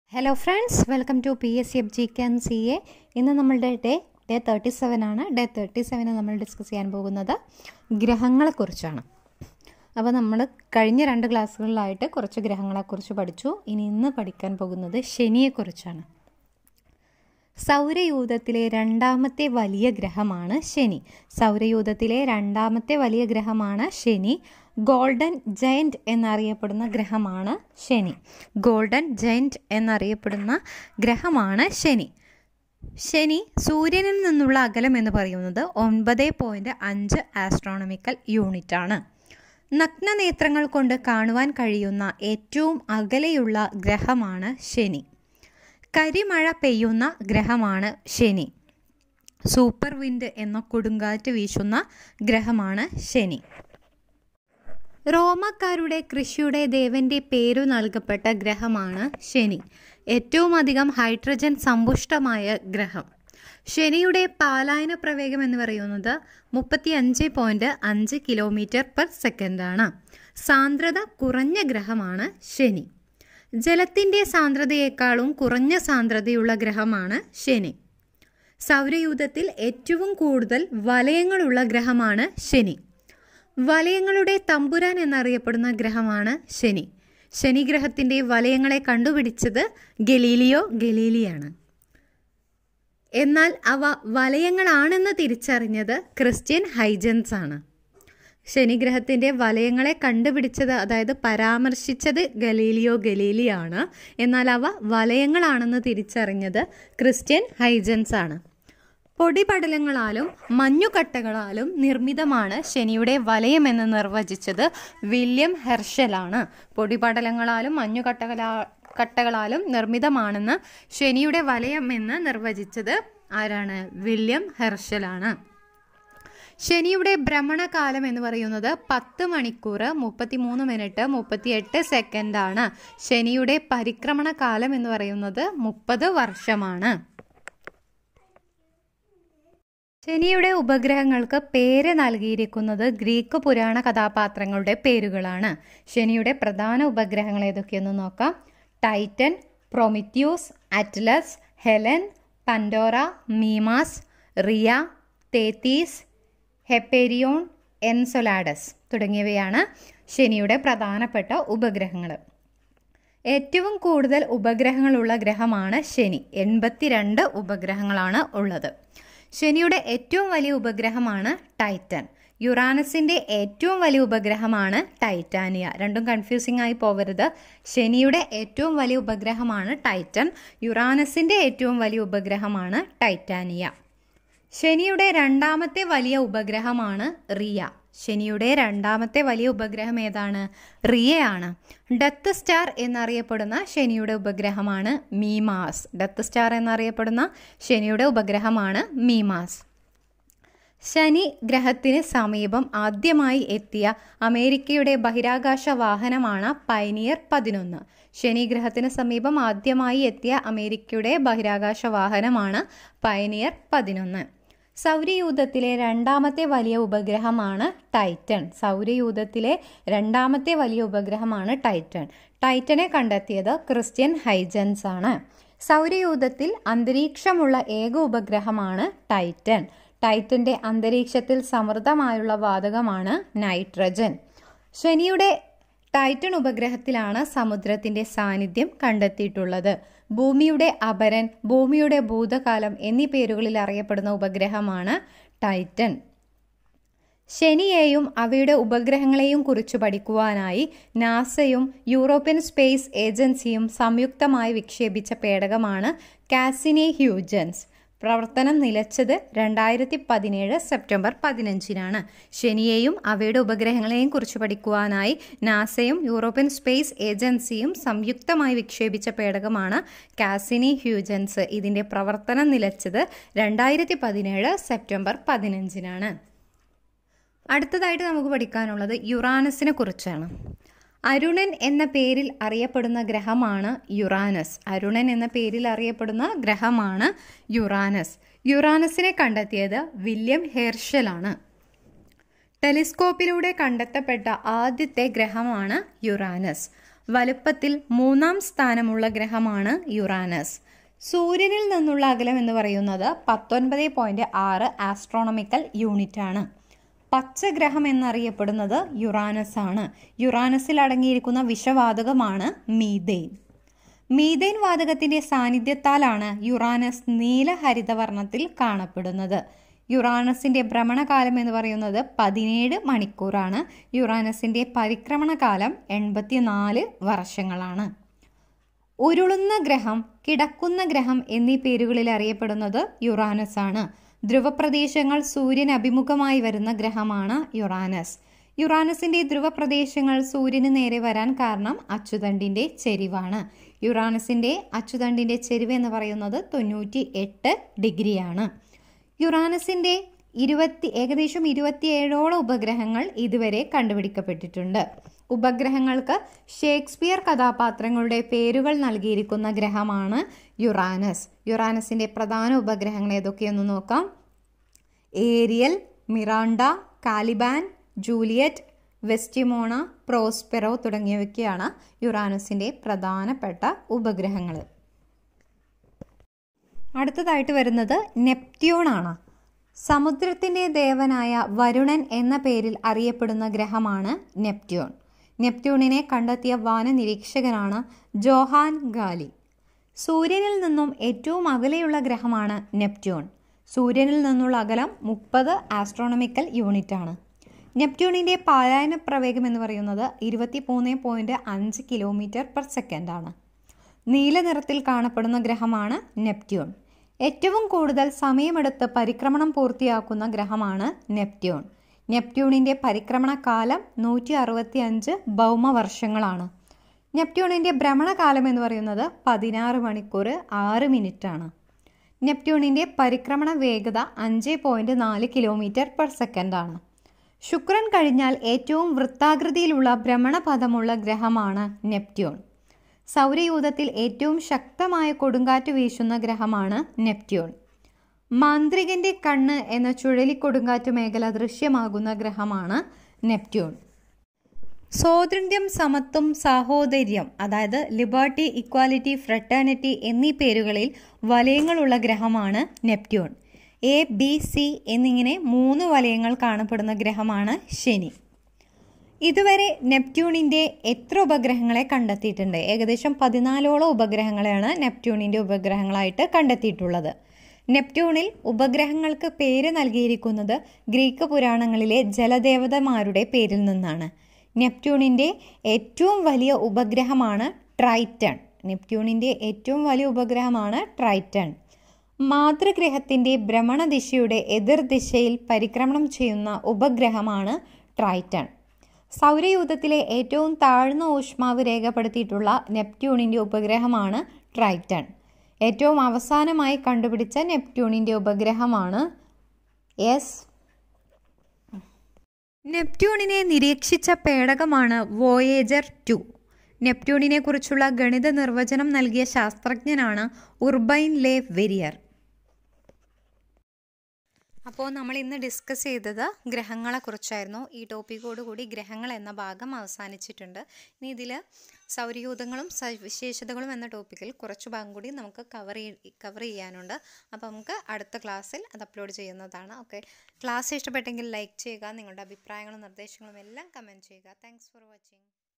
hello friends welcome to P S C F G K C A ഇന്ന് നമ്മളുടെ day day thirty seven ആണ് day thirty സെവന് നമ്മൾ discuss ചെയ്യാൻ പോകുന്നത് ഗ്രഹങ്ങളെക്കുറിച്ചാണ് അപ്പോൾ നമ്മൾ കഴിഞ്ഞ രണ്ട് ക്ലാസ്സുകളിലായിട്ട് കുറച്ച് ഗ്രഹങ്ങളെക്കുറിച്ച് പഠിച്ചു ഇനി ഇന്ന് പഠിക്കാൻ പോകുന്നത് ശനിയെക്കുറിച്ചാണ് സൗരയൂഥത്തിലെ രണ്ടാമത്തെ വലിയ ഗ്രഹമാണ് ശനി സൗരയൂഥത്തിലെ രണ്ടാമത്തെ വലിയ ഗ്രഹമാണ് ശനി ഗോൾഡൻ ജയൻറ്റ് എന്നറിയപ്പെടുന്ന ഗ്രഹമാണ് ശനി ഗോൾഡൻ ജയൻറ്റ് എന്നറിയപ്പെടുന്ന ഗ്രഹമാണ് ശനി ശനി സൂര്യനിൽ നിന്നുള്ള അകലം എന്ന് പറയുന്നത് ഒൻപത് പോയിൻറ്റ് അഞ്ച് ആസ്ട്രോണമിക്കൽ യൂണിറ്റ് ആണ് നഗ്നനേത്രങ്ങൾ കൊണ്ട് കാണുവാൻ കഴിയുന്ന ഏറ്റവും അകലെയുള്ള ഗ്രഹമാണ് ശനി കരിമഴ പെയ്യുന്ന ഗ്രഹമാണ് ശനി സൂപ്പർ വിൻഡ് എന്ന കൊടുങ്കാറ്റ് വീശുന്ന ഗ്രഹമാണ് ശനി റോമക്കാരുടെ കൃഷിയുടെ ദേവന്റെ പേരു നൽകപ്പെട്ട ഗ്രഹമാണ് ശനി ഏറ്റവും അധികം ഹൈഡ്രജൻ സമ്പുഷ്ടമായ ഗ്രഹം ശനിയുടെ പാലായന പ്രവേഗം എന്ന് പറയുന്നത് മുപ്പത്തി അഞ്ച് പോയിന്റ് അഞ്ച് കിലോമീറ്റർ പെർ സെക്കൻഡാണ് സാന്ദ്രത കുറഞ്ഞ ഗ്രഹമാണ് ശനി ജലത്തിൻ്റെ സാന്ദ്രതയേക്കാളും കുറഞ്ഞ സാന്ദ്രതയുള്ള ഗ്രഹമാണ് ശനി സൗരയൂഥത്തിൽ ഏറ്റവും കൂടുതൽ വലയങ്ങളുള്ള ഗ്രഹമാണ് ശനി വലയങ്ങളുടെ തമ്പുരാൻ എന്നറിയപ്പെടുന്ന ഗ്രഹമാണ് ശനി ശനി ഗ്രഹത്തിൻ്റെ വലയങ്ങളെ കണ്ടുപിടിച്ചത് ഗലീലിയോ ഗലീലിയാണ് എന്നാൽ അവ വലയങ്ങളാണെന്ന് തിരിച്ചറിഞ്ഞത് ക്രിസ്ത്യൻ ഹൈജൻസ് ആണ് ശനിഗ്രഹത്തിൻ്റെ വലയങ്ങളെ കണ്ടുപിടിച്ചത് അതായത് പരാമർശിച്ചത് ഗലീലിയോ ഗലീലിയാണ് എന്നാൽ അവ വലയങ്ങളാണെന്ന് തിരിച്ചറിഞ്ഞത് ക്രിസ്ത്യൻ ഹൈജൻസ് ആണ് പൊടിപടലങ്ങളാലും മഞ്ഞുകട്ടകളാലും നിർമ്മിതമാണ് ശനിയുടെ വലയം എന്ന് നിർവചിച്ചത് വില്യം ഹെർഷലാണ് പൊടിപടലങ്ങളാലും മഞ്ഞുകട്ടകളാ കട്ടകളാലും നിർമ്മിതമാണെന്ന് ശനിയുടെ വലയം എന്ന് നിർവചിച്ചത് ആരാണ് വില്യം ഹെർഷലാണ് ശനിയുടെ ഭ്രമണകാലം എന്ന് പറയുന്നത് പത്ത് മണിക്കൂർ മുപ്പത്തിമൂന്ന് മിനിറ്റ് മുപ്പത്തിയെട്ട് സെക്കൻഡാണ് ശനിയുടെ പരിക്രമണ കാലം എന്ന് പറയുന്നത് മുപ്പത് വർഷമാണ് ശനിയുടെ ഉപഗ്രഹങ്ങൾക്ക് പേര് നൽകിയിരിക്കുന്നത് ഗ്രീക്ക് പുരാണ കഥാപാത്രങ്ങളുടെ പേരുകളാണ് ശനിയുടെ പ്രധാന ഉപഗ്രഹങ്ങൾ ഏതൊക്കെയെന്ന് നോക്കാം Titan Prometheus Atlas Helene Pandora Mimas Rhea Tethys Hyperion Enceladus തുടങ്ങിയവയാണ് ശനിയുടെ പ്രധാനപ്പെട്ട ഉപഗ്രഹങ്ങൾ ഏറ്റവും കൂടുതൽ ഉപഗ്രഹങ്ങളുള്ള ഗ്രഹമാണ് ശനി എൺപത്തിരണ്ട് ഉപഗ്രഹങ്ങളാണ് ഉള്ളത് ശനിയുടെ ഏറ്റവും വലിയ ഉപഗ്രഹമാണ് ടൈറ്റൻ യുറാനസിൻ്റെ ഏറ്റവും വലിയ ഉപഗ്രഹമാണ് ടൈറ്റാനിയ രണ്ടും കൺഫ്യൂസിംഗ് ആയി പോവരുത് ശനിയുടെ ഏറ്റവും വലിയ ഉപഗ്രഹമാണ് ടൈറ്റൻ യുറാനസിൻ്റെ ഏറ്റവും വലിയ ഉപഗ്രഹമാണ് ടൈറ്റാനിയ ശനിയുടെ രണ്ടാമത്തെ വലിയ ഉപഗ്രഹമാണ് റിയ ശനിയുടെ രണ്ടാമത്തെ വലിയ ഉപഗ്രഹം ഏതാണ് റിയയാണ് ഡെത്ത് സ്റ്റാർ എന്നറിയപ്പെടുന്ന ശനിയുടെ ഉപഗ്രഹമാണ് മീമാസ് ഡെത്ത് സ്റ്റാർ എന്നറിയപ്പെടുന്ന ശനിയുടെ ഉപഗ്രഹമാണ് മീമാസ് ശനി ഗ്രഹത്തിന് സമീപം ആദ്യമായി എത്തിയ അമേരിക്കയുടെ ബഹിരാകാശ വാഹനമാണ് പൈനിയർ പതിനൊന്ന് ശനി ഗ്രഹത്തിന് സമീപം ആദ്യമായി എത്തിയ അമേരിക്കയുടെ ബഹിരാകാശ വാഹനമാണ് പൈനിയർ പതിനൊന്ന് സൗരയൂഥത്തിലെ രണ്ടാമത്തെ വലിയ ഉപഗ്രഹമാണ് ടൈറ്റൻ സൗരയൂഥത്തിലെ രണ്ടാമത്തെ വലിയ ഉപഗ്രഹമാണ് ടൈറ്റൻ ടൈറ്റനെ കണ്ടെത്തിയത് ക്രിസ്ത്യൻ ഹൈജൻസ് ആണ് സൗരയൂഥത്തിൽ അന്തരീക്ഷമുള്ള ഏക ഉപഗ്രഹമാണ് ടൈറ്റൻ ടൈറ്റന്റെ അന്തരീക്ഷത്തിൽ സമൃദ്ധമായുള്ള വാതകമാണ് നൈട്രജൻ ശനിയുടെ ടൈറ്റൺ ഉപഗ്രഹത്തിലാണ് സമുദ്രത്തിന്റെ സാന്നിധ്യം കണ്ടെത്തിയിട്ടുള്ളത് ഭൂമിയുടെ അപരൻ ഭൂമിയുടെ ഭൂതകാലം എന്നീ പേരുകളിൽ അറിയപ്പെടുന്ന ഉപഗ്രഹമാണ് ടൈറ്റൻ ശനിയെയും അവയുടെ ഉപഗ്രഹങ്ങളെയും കുറിച്ച് പഠിക്കുവാനായി നാസയും യൂറോപ്യൻ സ്പേസ് ഏജൻസിയും സംയുക്തമായി വിക്ഷേപിച്ച പേടകമാണ് കാസിനി ഹ്യൂജൻസ് പ്രവർത്തനം നിലച്ചത് രണ്ടായിരത്തി പതിനേഴ് സെപ്റ്റംബർ പതിനഞ്ചിനാണ് ശനിയെയും അവയുടെ ഉപഗ്രഹങ്ങളെയും കുറിച്ച് പഠിക്കുവാനായി നാസയും യൂറോപ്യൻ സ്പേസ് ഏജൻസിയും സംയുക്തമായി വിക്ഷേപിച്ച പേടകമാണ് കാസിനി ഹ്യൂജൻസ് ഇതിൻ്റെ പ്രവർത്തനം നിലച്ചത് രണ്ടായിരത്തി പതിനേഴ് സെപ്റ്റംബർ പതിനഞ്ചിനാണ് അടുത്തതായിട്ട് നമുക്ക് പഠിക്കാനുള്ളത് യുറാനസിനെ കുറിച്ചാണ് അരുണൻ എന്ന പേരിൽ അറിയപ്പെടുന്ന ഗ്രഹമാണ് യുറാനസ് അരുണൻ എന്ന പേരിൽ അറിയപ്പെടുന്ന ഗ്രഹമാണ് യുറാനസ് യുറാനസിനെ കണ്ടെത്തിയത് വില്യം ഹെർഷലാണ് ടെലിസ്കോപ്പിലൂടെ കണ്ടെത്തപ്പെട്ട ആദ്യത്തെ ഗ്രഹമാണ് യുറാനസ് വലുപ്പത്തിൽ മൂന്നാം സ്ഥാനമുള്ള ഗ്രഹമാണ് യുറാനസ് സൂര്യനിൽ നിന്നുള്ള അകലം എന്ന് പറയുന്നത് പത്തൊൻപത് പോയിന്റ് ആറ് ആസ്ട്രോണമിക്കൽ യൂണിറ്റ് ആണ് പച്ചഗ്രഹം എന്നറിയപ്പെടുന്നത് യുറാനസ് ആണ് യുറാനസിൽ അടങ്ങിയിരിക്കുന്ന വിഷവാതകമാണ് മീതെയിൻ മീതെയിൻ വാതകത്തിന്റെ സാന്നിധ്യത്താലാണ് യുറാനസ് നീലഹരിതവർണ്ണത്തിൽ കാണപ്പെടുന്നത് യുറാനസിന്റെ ഭ്രമണകാലം എന്ന് പറയുന്നത് പതിനേഴ് മണിക്കൂറാണ് യുറാനസിന്റെ പരിക്രമണകാലം എൺപത്തിനാല് വർഷങ്ങളാണ് ഉരുളുന്ന ഗ്രഹം കിടക്കുന്ന ഗ്രഹം എന്നീ പേരുകളിൽ അറിയപ്പെടുന്നത് യുറാനസ് ആണ് ധ്രുവപ്രദേശങ്ങൾ സൂര്യന് അഭിമുഖമായി വരുന്ന ഗ്രഹമാണ് യുറാനസ് യുറാനസിന്റെ ധ്രുവപ്രദേശങ്ങൾ സൂര്യന് നേരെ വരാൻ കാരണം അച്ചുതണ്ടിന്റെ ചെരിവാണ് യുറാനസിന്റെ അച്ചുതണ്ടിന്റെ ചെരിവ് എന്ന് പറയുന്നത് തൊണ്ണൂറ്റി എട്ട് ഡിഗ്രിയാണ് യുറാനസിന്റെ ഇരുപത്തി ഏകദേശം ഇരുപത്തിയേഴോളം ഉപഗ്രഹങ്ങൾ ഇതുവരെ കണ്ടുപിടിക്കപ്പെട്ടിട്ടുണ്ട് ഉപഗ്രഹങ്ങൾക്ക് ഷേക്സ്പിയർ കഥാപാത്രങ്ങളുടെ പേരുകൾ നൽകിയിരിക്കുന്ന ഗ്രഹമാണ് യുറാനസ് യുറാനസിന്റെ പ്രധാന ഉപഗ്രഹങ്ങൾ ഏതൊക്കെയെന്ന് നോക്കാം Ariel Miranda Caliban Juliet Desdemona Prospero തുടങ്ങിയവയ്ക്കാണ് യുറാനസിന്റെ പ്രധാനപ്പെട്ട ഉപഗ്രഹങ്ങൾ അടുത്തതായിട്ട് വരുന്നത് നെപ്റ്റ്യൂൺ ആണ് സമുദ്രത്തിന്റെ ദേവനായ വരുണൻ എന്ന പേരിൽ അറിയപ്പെടുന്ന ഗ്രഹമാണ് നെപ്റ്റ്യൂൺ നെപ്റ്റ്യൂണിനെ കണ്ടെത്തിയ വാനനിരീക്ഷകനാണ് ജോഹാൻ ഗാലി സൂര്യനിൽ നിന്നും ഏറ്റവും അകലെയുള്ള ഗ്രഹമാണ് നെപ്റ്റ്യൂൺ സൂര്യനിൽ നിന്നുള്ള അകലം മുപ്പത് ആസ്ട്രോണമിക്കൽ യൂണിറ്റ് ആണ് നെപ്റ്റ്യൂണിന്റെ പാലായന പ്രവേഗം എന്ന് പറയുന്നത് ഇരുപത്തി മൂന്ന് പോയിന്റ് അഞ്ച് കിലോമീറ്റർ പെർ സെക്കൻഡ് ആണ് നീല നിറത്തിൽ കാണപ്പെടുന്ന ഗ്രഹമാണ് നെപ്റ്റ്യൂൺ ഏറ്റവും കൂടുതൽ സമയമെടുത്ത് പരിക്രമണം പൂർത്തിയാക്കുന്ന ഗ്രഹമാണ് നെപ്റ്റ്യൂൺ നെപ്റ്റ്യൂണിന്റെ പരിക്രമണ കാലം നൂറ്റി അറുപത്തി അഞ്ച് ഭൗമവർഷങ്ങളാണ് നെപ്റ്റ്യൂണിന്റെ ഭ്രമണകാലം എന്ന് പറയുന്നത് പതിനാറ് മണിക്കൂർ ആറ് മിനിറ്റ് ആണ് നെപ്റ്റ്യൂണിന്റെ പരിക്രമണ വേഗത അഞ്ച് പോയിന്റ് നാല് കിലോമീറ്റർ പെർ സെക്കൻഡ് ആണ് ശുക്രൻ കഴിഞ്ഞാൽ ഏറ്റവും വൃത്താകൃതിയിലുള്ള ഭ്രമണപഥമുള്ള ഗ്രഹമാണ് നെപ്റ്റ്യൂൺ സൗരയൂഥത്തിൽ ഏറ്റവും ശക്തമായ കൊടുങ്കാറ്റ് വീശുന്ന ഗ്രഹമാണ് നെപ്റ്റ്യൂൺ മാന്ത്രികന്റെ കണ്ണ് എന്ന ചുഴലിക്കൊടുങ്കാറ്റ് മേഖല ദൃശ്യമാകുന്ന ഗ്രഹമാണ് നെപ്റ്റ്യൂൺ സ്വാതന്ത്ര്യം സമത്വം സാഹോദര്യം അതായത് ലിബർട്ടി ഇക്വാലിറ്റി ഫ്രട്ടേണിറ്റി എന്നീ പേരുകളിൽ വലയങ്ങളുള്ള ഗ്രഹമാണ് നെപ്റ്റ്യൂൺ എ ബി സി എന്നിങ്ങനെ മൂന്ന് വലയങ്ങൾ കാണപ്പെടുന്ന ഗ്രഹമാണ് ശനി ഇതുവരെ നെപ്റ്റ്യൂണിന്റെ എത്ര ഉപഗ്രഹങ്ങളെ കണ്ടെത്തിയിട്ടുണ്ട് ഏകദേശം പതിനാലോളം ഉപഗ്രഹങ്ങളെയാണ് നെപ്റ്റ്യൂണിന്റെ ഉപഗ്രഹങ്ങളായിട്ട് കണ്ടെത്തിയിട്ടുള്ളത് നെപ്റ്റ്യൂണിൽ ഉപഗ്രഹങ്ങൾക്ക് പേര് നൽകിയിരിക്കുന്നത് ഗ്രീക്ക് പുരാണങ്ങളിലെ ജലദേവതമാരുടെ പേരിൽ നിന്നാണ് നെപ്റ്റ്യൂണിന്റെ ഏറ്റവും വലിയ ഉപഗ്രഹമാണ് ട്രൈറ്റൺ നെപ്റ്റ്യൂണിന്റെ ഏറ്റവും വലിയ ഉപഗ്രഹമാണ് ട്രൈറ്റൺ മാതൃഗ്രഹത്തിന്റെ ഭ്രമണദിശയുടെ എതിർദിശയിൽ പരിക്രമണം ചെയ്യുന്ന ഉപഗ്രഹമാണ് ട്രൈറ്റൺ സൗരയൂഥത്തിലെ ഏറ്റവും താഴ്ന്ന ഊഷ്മാവ് രേഖപ്പെടുത്തിയിട്ടുള്ള നെപ്റ്റ്യൂണിന്റെ ഉപഗ്രഹമാണ് ട്രൈറ്റൺ ഏറ്റവും അവസാനമായി കണ്ടുപിടിച്ച നെപ്റ്റ്യൂണിന്റെ ഉപഗ്രഹമാണ് എസ് നെപ്റ്റ്യൂണിനെ നിരീക്ഷിച്ച പേടകമാണ് വോയേജർ ടു നെപ്റ്റ്യൂണിനെ കുറിച്ചുള്ള ഗണിത നിർവചനം നൽകിയ ശാസ്ത്രജ്ഞനാണ് ഉർബൈൻ ലേ വെരിയർ അപ്പോൾ നമ്മൾ ഇന്ന് ഡിസ്കസ് ചെയ്തത് ഗ്രഹങ്ങളെക്കുറിച്ചായിരുന്നു ഈ ടോപ്പിക്കോട് കൂടി ഗ്രഹങ്ങൾ എന്ന ഭാഗം അവസാനിച്ചിട്ടുണ്ട് ഇനി ഇതിൽ സൗരയൂഥങ്ങളും സവിശേഷതകളും എന്ന ടോപ്പിക്കിൽ കുറച്ച് ഭാഗം കൂടി നമുക്ക് കവർ കവർ ചെയ്യാനുണ്ട് അപ്പോൾ നമുക്ക് അടുത്ത ക്ലാസ്സിൽ അത് അപ്ലോഡ് ചെയ്യുന്നതാണ് ഓക്കെ ക്ലാസ് ഇഷ്ടപ്പെട്ടെങ്കിൽ ലൈക്ക് ചെയ്യുക നിങ്ങളുടെ അഭിപ്രായങ്ങളും നിർദ്ദേശങ്ങളും എല്ലാം കമൻറ്റ് ചെയ്യുക താങ്ക്സ് ഫോർ വാച്ചിങ്